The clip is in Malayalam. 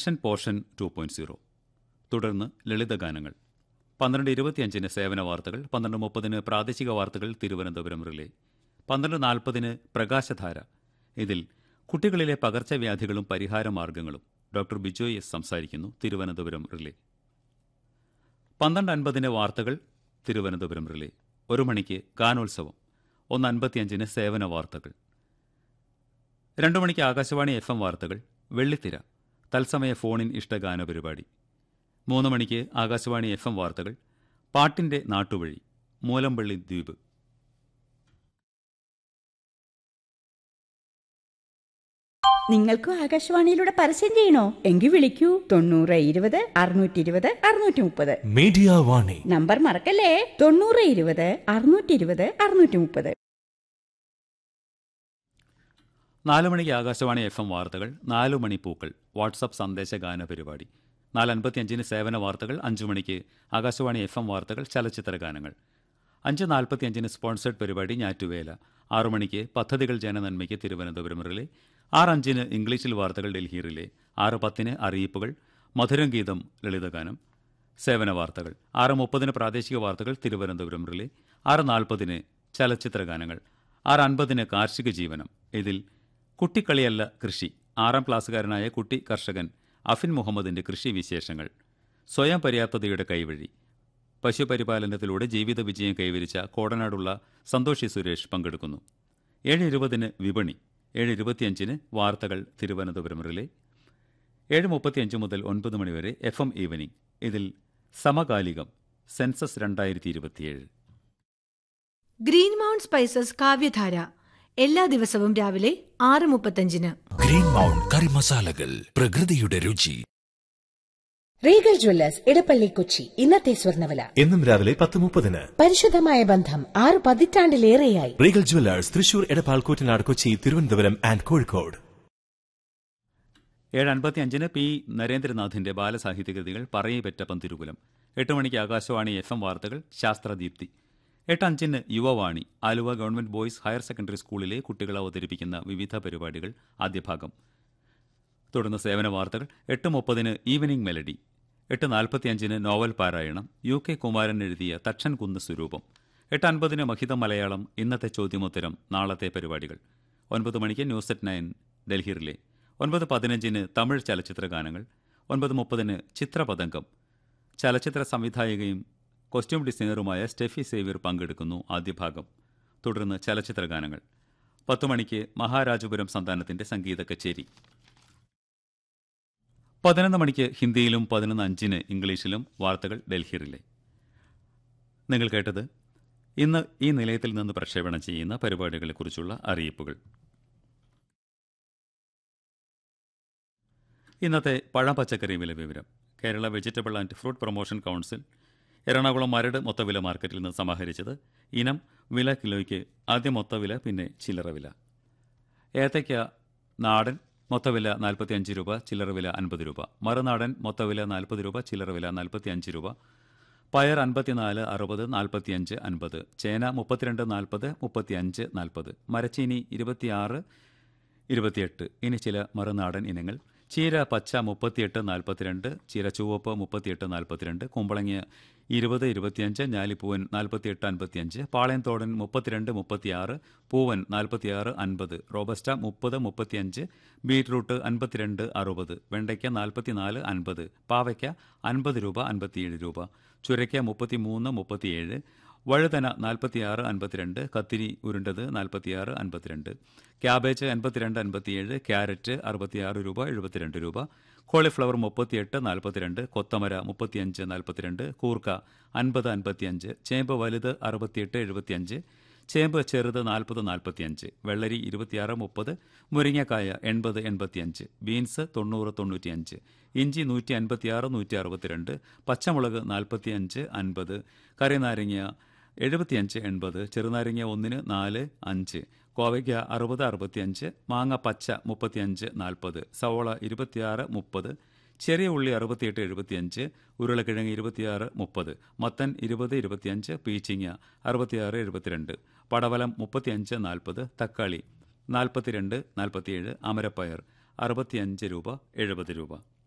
pension portion two point zero തുടർന്ന് ലളിതഗാനങ്ങൾ പന്ത്രണ്ട് ഇരുപത്തിയഞ്ചിന് സേവന വാർത്തകൾ പന്ത്രണ്ട് മുപ്പതിന് പ്രാദേശിക വാർത്തകൾ തിരുവനന്തപുരം റിലേ പന്ത്രണ്ട് നാൽപ്പതിന് പ്രകാശധാര ഇതിൽ കുട്ടികളിലെ പകർച്ചവ്യാധികളും പരിഹാര മാർഗങ്ങളും ഡോക്ടർ ബിജോയ് എസ് സംസാരിക്കുന്നു തിരുവനന്തപുരം റിലേ പന്ത്രണ്ട് അൻപതിന് വാർത്തകൾ തിരുവനന്തപുരം റിലേ ഒരു മണിക്ക് ഗാനോത്സവം ഒന്ന് അൻപത്തിയഞ്ചിന് സേവന വാർത്തകൾ രണ്ടു മണിക്ക് ആകാശവാണി എഫ് എം വാർത്തകൾ വെള്ളിത്തിര തത്സമയ ഫോണിൻ ഇഷ്ടഗാന പരിപാടി മൂന്ന് മണിക്ക് ആകാശവാണി എഫ് എം വാർത്തകൾ പാട്ടിന്റെ നാട്ടുവഴി മൂലമ്പള്ളി ദ്വീപ് നിങ്ങൾക്കും ആകാശവാണിയിലൂടെ പരസ്യം ചെയ്യണോ എങ്കിൽ വിളിക്കൂ തൊണ്ണൂറ് ഇരുപത് അറുന്നൂറ്റി ഇരുപത് അറുന്നൂറ്റി മുപ്പത് മീഡിയ വാണി നമ്പർ മറക്കല്ലേ തൊണ്ണൂറ് ഇരുപത് അറുന്നൂറ്റി ഇരുപത് അറുന്നൂറ്റി മുപ്പത് നാല് മണിക്ക് ആകാശവാണി എഫ് എം വാർത്തകൾ നാലു മണി പൂക്കൾ വാട്സപ്പ് സന്ദേശ ഗാന പരിപാടി നാല് അൻപത്തിയഞ്ചിന് സേവന വാർത്തകൾ അഞ്ചു മണിക്ക് ആകാശവാണി എഫ് എം വാർത്തകൾ ചലച്ചിത്ര ഗാനങ്ങൾ അഞ്ച് നാൽപ്പത്തിയഞ്ചിന് സ്പോൺസേഡ് പരിപാടി ഞാറ്റുവേല ആറു മണിക്ക് പദ്ധതികൾ ജനനന്മയ്ക്ക് തിരുവനന്തപുരം റിലേ ആറ് അഞ്ചിന് ഇംഗ്ലീഷിൽ വാർത്തകൾ ഡൽഹി റിലേ ആറ് പത്തിന് അറിയിപ്പുകൾ മധുരം ഗീതം ലളിതഗാനം സേവന വാർത്തകൾ ആറ് മുപ്പതിന് പ്രാദേശിക വാർത്തകൾ തിരുവനന്തപുരം റിലേ ആറ് നാൽപ്പതിന് ചലച്ചിത്ര ഗാനങ്ങൾ ആറ് അൻപതിന് കാർഷിക ജീവനം ഇതിൽ കുട്ടിക്കളിയല്ല കൃഷി ആറാം ക്ലാസ്സുകാരനായ കുട്ടി കർഷകൻ അഫിൻ മുഹമ്മദിന്റെ കൃഷി വിശേഷങ്ങൾ സ്വയം പര്യാപ്തതയുടെ കൈവഴി പശുപരിപാലനത്തിലൂടെ ജീവിത വിജയം കൈവരിച്ച കോടനാടുള്ള സന്തോഷി സുരേഷ് പങ്കെടുക്കുന്നു ഏഴ് ഇരുപതിന് വിപണി ഏഴ് ഇരുപത്തിയഞ്ചിന് വാർത്തകൾ തിരുവനന്തപുരം റിലേ ഏഴ് മുപ്പത്തിയഞ്ച് മുതൽ ഒൻപത് മണിവരെ എഫ് എം ഈവനിംഗ് ഇതിൽ സമകാലികം സെൻസസ് രണ്ടായിരത്തി ഇരുപത്തിയേഴ് ഗ്രീൻ മൗണ്ട് സ്പൈസസ് കാവ്യധാര എല്ലാ ദിവസവും രാവിലെ ആറ് മുപ്പത്തഞ്ചിന് ഗ്രീൻ മൗണ്ട് കറി മസാലകൾ പ്രകൃതിയുടെ രുചി റീഗൽ ജ്വല്ലേഴ്സ് ഇടപ്പള്ളി കൊച്ചി ഇന്നത്തെ സ്വർണ്ണവില എന്നും രാവിലെ പത്ത് മുപ്പതിന് പരിശുദ്ധമായ ബന്ധം ആറ് പതിറ്റാണ്ടിലേറെയായി regal jewellers Thrissur Edappal Koottanad Kochi Thiruvananthapuram and Kozhikode ഏഴ് അൻപത്തിയഞ്ചിന് പി നരേന്ദ്രനാഥിന്റെ ബാലസാഹിത്യകൃതികൾ പറയപ്പെട്ടപ്പം തിരുകുലം എട്ട് മണിക്ക് ആകാശവാണി എഫ് എം വാർത്തകൾ ശാസ്ത്രദീപ്തി എട്ട് അഞ്ചിന് Yuvavani Aluva government boys higher secondary സ്കൂളിലെ കുട്ടികൾ അവതരിപ്പിക്കുന്ന വിവിധ പരിപാടികൾ ആദ്യഭാഗം തുടർന്ന് സേവന വാർത്തകൾ എട്ട് മുപ്പതിന് ഈവനിംഗ് മെലഡി എട്ട് നാൽപ്പത്തിയഞ്ചിന് നോവൽ പാരായണം യു കെ കുമാരൻ എഴുതിയ തക്ഷൻ കുന്ന് സ്വരൂപം എട്ട് അൻപതിന് മഹിതം മലയാളം ഇന്നത്തെ ചോദ്യമുത്തരം നാളത്തെ പരിപാടികൾ ഒൻപത് മണിക്ക് news at nine Delhi relay ഒൻപത് പതിനഞ്ചിന് തമിഴ് ചലച്ചിത്ര ഗാനങ്ങൾ ഒൻപത് മുപ്പതിന് ചിത്രപതംഗം ചലച്ചിത്ര സംവിധായകയും കോസ്റ്റ്യൂം ഡിസൈനറുമായ സ്റ്റെഫി സേവ്യർ പങ്കെടുക്കുന്നു ആദ്യ ഭാഗം തുടർന്ന് ചലച്ചിത്ര ഗാനങ്ങൾ പത്തു മണിക്ക് മഹാരാജപുരം സന്താനത്തിന്റെ സംഗീത കച്ചേരി പതിനൊന്ന് മണിക്ക് ഹിന്ദിയിലും പതിനൊന്ന് അഞ്ചിന് ഇംഗ്ലീഷിലും വാർത്തകൾ ഡൽഹിയിലെ നിങ്ങൾ കേട്ടത് ഇന്ന് ഈ നിലയത്തിൽ നിന്ന് പ്രക്ഷേപണം ചെയ്യുന്ന പരിപാടികളെക്കുറിച്ചുള്ള അറിയിപ്പുകൾ ഇന്നത്തെ പഴം പച്ചക്കറി വില വിവരം Kerala vegetable and fruit promotion council Ernakulam Maradu മൊത്തവില മാർക്കറ്റിൽ നിന്ന് സമാഹരിച്ചത് ഇനം വില കിലോയ്ക്ക് ആദ്യം മൊത്തവില പിന്നെ ചില്ലറ വില ഏത്തയ്ക്ക നാടൻ മൊത്തവില നാൽപ്പത്തി അഞ്ച് രൂപ ചില്ലറ വില അൻപത് രൂപ മറുനാടൻ മൊത്തവില നാൽപ്പത് രൂപ ചില്ലറ വില നാൽപ്പത്തി അഞ്ച് രൂപ പയർ അൻപത്തിനാല് അറുപത് നാൽപ്പത്തിയഞ്ച് അൻപത് ചേന മുപ്പത്തിരണ്ട് നാൽപ്പത് മുപ്പത്തിയഞ്ച് നാൽപ്പത് മരച്ചീനി ഇരുപത്തിയാറ് ഇരുപത്തിയെട്ട് ഇനി ചില മറുനാടൻ ഇനങ്ങൾ ചീര പച്ച മുപ്പത്തിയെട്ട് നാൽപ്പത്തിരണ്ട് ചീര ചുവപ്പ് മുപ്പത്തിയെട്ട് നാൽപ്പത്തിരണ്ട് കുമ്പളങ്ങ ഇരുപത് ഇരുപത്തിയഞ്ച് ഞാലിപ്പൂവൻ നാൽപ്പത്തിയെട്ട് അൻപത്തിയഞ്ച് പാളയംതോടൻ മുപ്പത്തിരണ്ട് മുപ്പത്തിയാറ് പൂവൻ നാൽപ്പത്തിയാറ് അൻപത് റോബസ്റ്റ മുപ്പത് മുപ്പത്തിയഞ്ച് ബീറ്റ്റൂട്ട് അൻപത്തിരണ്ട് അറുപത് വെണ്ടയ്ക്ക നാൽപ്പത്തിനാല് അൻപത് പാവയ്ക്ക അൻപത് രൂപ അൻപത്തിയേഴ് രൂപ ചുരയ്ക്ക മുപ്പത്തിമൂന്ന് മുപ്പത്തിയേഴ് വഴുതന നാൽപ്പത്തിയാറ് അൻപത്തിരണ്ട് കത്തിരി ഉരുണ്ടത് നാൽപ്പത്തിയാറ് അൻപത്തിരണ്ട് ക്യാബേജ് അൻപത്തിരണ്ട് അൻപത്തിയേഴ് ക്യാരറ്റ് അറുപത്തിയാറ് രൂപ എഴുപത്തിരണ്ട് രൂപ കോളിഫ്ലവർ മുപ്പത്തിയെട്ട് നാൽപ്പത്തിരണ്ട് കൊത്തമര മുപ്പത്തിയഞ്ച് നാൽപ്പത്തിരണ്ട് കൂർക്ക അൻപത് അൻപത്തിയഞ്ച് ചേമ്പ് വലുത് അറുപത്തിയെട്ട് എഴുപത്തിയഞ്ച് ചേമ്പ് ചെറുത് നാൽപ്പത് നാൽപ്പത്തിയഞ്ച് വെള്ളരി ഇരുപത്തിയാറ് മുപ്പത് മുരിങ്ങക്കായ എൺപത് എൺപത്തിയഞ്ച് ബീൻസ് തൊണ്ണൂറ് തൊണ്ണൂറ്റിയഞ്ച് ഇഞ്ചി നൂറ്റി അൻപത്തിയാറ് നൂറ്റി അറുപത്തിരണ്ട് പച്ചമുളക് നാൽപ്പത്തിയഞ്ച് അൻപത് കറിനാരങ്ങ എഴുപത്തിയഞ്ച് എൺപത് ചെറുനാരങ്ങ ഒന്നിന് നാല് അഞ്ച് കോവയ്ക്ക അറുപത് അറുപത്തിയഞ്ച് മാങ്ങ പച്ച മുപ്പത്തിയഞ്ച് നാൽപ്പത് സവോള ഇരുപത്തിയാറ് മുപ്പത് ചെറിയ ഉള്ളി അറുപത്തിയെട്ട് എഴുപത്തിയഞ്ച് ഉരുളക്കിഴങ്ങ് ഇരുപത്തിയാറ് മുപ്പത് മത്തൻ ഇരുപത് ഇരുപത്തിയഞ്ച് പീച്ചിങ്ങ അറുപത്തിയാറ് എഴുപത്തിരണ്ട് പടവലം മുപ്പത്തിയഞ്ച് നാൽപ്പത് തക്കാളി നാൽപ്പത്തിരണ്ട് നാൽപ്പത്തിയേഴ് അമരപ്പയർ അറുപത്തിയഞ്ച് രൂപ എഴുപത് രൂപ